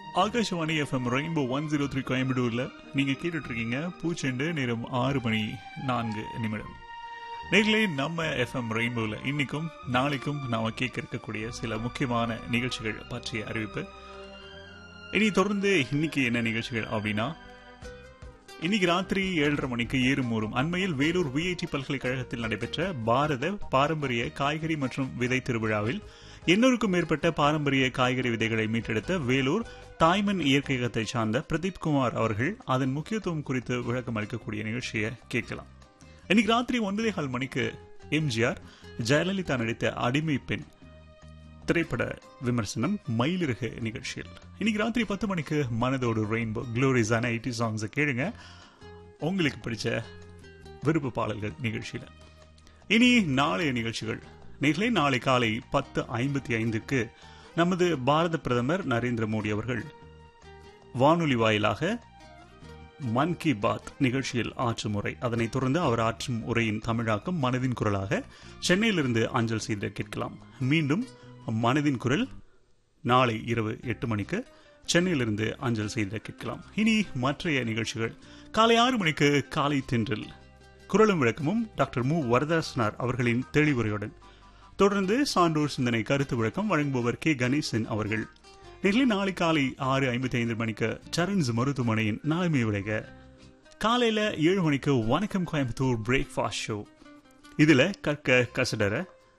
Akashvani FM Rainbow one zero three கோயம்புத்தூர்ல நீங்க கேட்டுட்டு இருக்கீங்க பூச்செண்டு நேரம் ஆறு மணி நான்கு நிமிடம் நேர்களே நம்ம எஃப்எம் ரெயின்போல இன்னைக்கும் நாளைக்கும் நாம கேட்க இருக்கக்கூடிய சில முக்கியமான நிகழ்ச்சிகள் பற்றிய அறிவிப்பு இனி தொடர்ந்து இன்னைக்கு என்ன நிகழ்ச்சிகள் அப்படின்னா இன்னைக்கு ராத்திரி ஏழரை மணிக்கு ஏறுமூறும் அண்மையில் வேலூர் விஐடி பல்கலைக்கழகத்தில் நடைபெற்ற பாரத பாரம்பரிய காய்கறி மற்றும் விதை திருவிழாவில் எண்ணூறுக்கும் மேற்பட்ட பாரம்பரிய காய்கறி விதைகளை மீட்டெடுத்த வேலூர் தாய்மன் இயற்கையகத்தை சார்ந்த பிரதீப் குமார் அவர்கள் அதன் முக்கியத்துவம் குறித்து விளக்கம் அளிக்கக்கூடிய நிகழ்ச்சியை கேட்கலாம் இன்னைக்கு ராத்திரி ஒன்பதே கால் மணிக்கு எம்ஜிஆர் ஜெயலலிதா நடித்த அடிமை பெண் திரைப்பட விமர்சனம் மயிலிறகு நிகழ்ச்சியில் இன்னைக்கு ராத்திரி பத்து மணிக்கு மனதோடு ரெயின்போ குளோரிஸான எயிட்டி சாங்ஸை கேளுங்க உங்களுக்கு பிடிச்ச விருப்ப பாடல்கள் நிகழ்ச்சியில் இனி நாளைய நிகழ்ச்சிகள் நேர்களே நாளை காலை பத்து ஐம்பத்தி ஐந்துக்கு நமது பாரத பிரதமர் நரேந்திர மோடி அவர்கள் வானொலி வாயிலாக மன் கி பாத் நிகழ்ச்சியில் ஆற்றும் உரை அதனைத் தொடர்ந்து அவர் ஆற்றும் உரையின் தமிழாக்கம் மனதின் குரலாக சென்னையிலிருந்து அஞ்சல் செய்து கேட்கலாம் மீண்டும் மனதின் குரல் நாளை இரவு எட்டு மணிக்கு சென்னையிலிருந்து அஞ்சல் செய்து கேட்கலாம் இனி மற்றைய நிகழ்ச்சிகள் காலை ஆறு மணிக்கு காலை தென்றல் குரலும் விளக்கமும் டாக்டர் மு வரதாசனார் அவர்களின் தெளிவுரையுடன் தொடர்ந்து சான்றோர் சிந்தனை கருத்து விளக்கம் வழங்குபவர் கே கணேசன் அவர்கள் நெல்லை நாளை காலை ஆறு ஐம்பத்தி ஐந்து மணிக்கு சரண்ஸ் மருத்துவமனையின் நாளுமை விளைக காலையில ஏழு மணிக்கு வணக்கம் கோயம்புத்தூர் பிரேக்ஃபாஸ்ட் ஷோ இதுல கற்க கசடர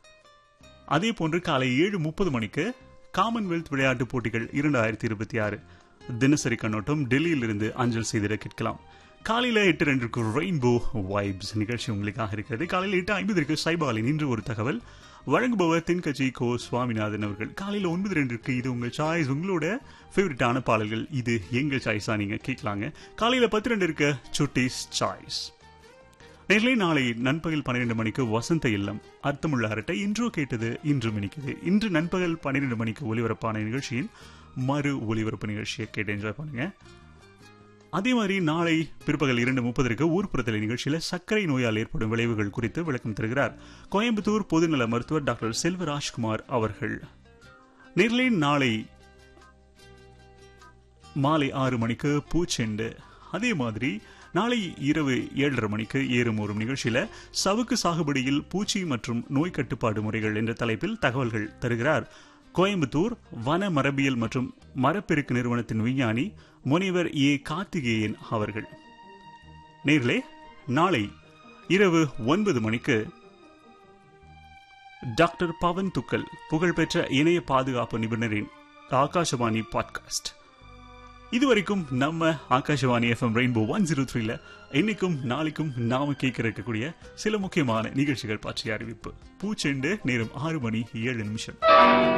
அதே போன்று காலை ஏழு முப்பது மணிக்கு காமன்வெல்த் விளையாட்டுப் போட்டிகள் இரண்டாயிரத்தி இருபத்தி ஆறு தினசரி கண்ணோட்டம் டெல்லியிலிருந்து அஞ்சல் செய்திட கேட்கலாம் காலையில எட்டு ரெண்டுக்கு ரெயின்போ வைப்ஸ் நிகழ்ச்சி உங்களுக்காக இருக்கிறது காலையில் எட்டு ஐம்பதற்கு சைபாலின் இன்று ஒரு தகவல் வழங்குபவர் தென்கட்சி கோ சுவாமிநாதன் அவர்கள் காலையில் ஒன்பது ரெண்டுக்கு இது உங்க சாய்ஸ் உங்களோட ஃபேவரட்டான பாடல்கள் இது எங்க சாய்ஸா நீங்க கேட்கலாங்க காலையில பத்து ரெண்டு இருக்க சுட்டிஸ் சாய்ஸ் நேர்களை நாளை நண்பகல் பன்னிரண்டு மணிக்கு வசந்த இல்லம் அர்த்தமுள்ள அரட்டை இன்றோ கேட்டது இன்று மினிக்குது இன்று நண்பகல் பன்னிரண்டு மணிக்கு ஒலிபரப்பான நிகழ்ச்சியின் மறு ஒலிபரப்பு நிகழ்ச்சியை கேட்டு என்ஜாய் பண்ணுங்க அதே மாதிரி நாளை பிற்பகல் இரண்டு முப்பதற்கு ஊர்ப்புறத்தலை நிகழ்ச்சியில் சர்க்கரை நோயால் ஏற்படும் விளைவுகள் குறித்து விளக்கம் தருகிறார் கோயம்புத்தூர் பொதுநல மருத்துவர் டாக்டர் செல்வராஜ்குமார் அவர்கள் நேர்லை நாளை மாலை ஆறு மணிக்கு பூச்செண்டு அதே மாதிரி நாளை இரவு ஏழரை மணிக்கு ஏறும் ஒரு நிகழ்ச்சியில சவுக்கு சாகுபடியில் பூச்சி மற்றும் நோய் கட்டுப்பாடு முறைகள் என்ற தலைப்பில் தகவல்கள் தருகிறார் கோயம்புத்தூர் வன மரபியல் மற்றும் மரப்பெருக்கு நிறுவனத்தின் விஞ்ஞானி முனைவர் ஏ கார்த்திகேயன் அவர்கள் நேர்களே நாளை இரவு ஒன்பது மணிக்கு டாக்டர் பவன் துக்கல் புகழ்பெற்ற இணைய பாதுகாப்பு நிபுணரின் ஆகாஷவாணி பாட்காஸ்ட் இதுவரைக்கும் நம்ம Akashvani FM Rainbow one zero த்ரீல இன்னைக்கும் நாளைக்கும் நாம கேட்க இருக்கக்கூடிய சில முக்கியமான நிகழ்ச்சிகள் பற்றிய அறிவிப்பு பூச்செண்டு நேரம் ஆறு மணி ஏழு நிமிஷம்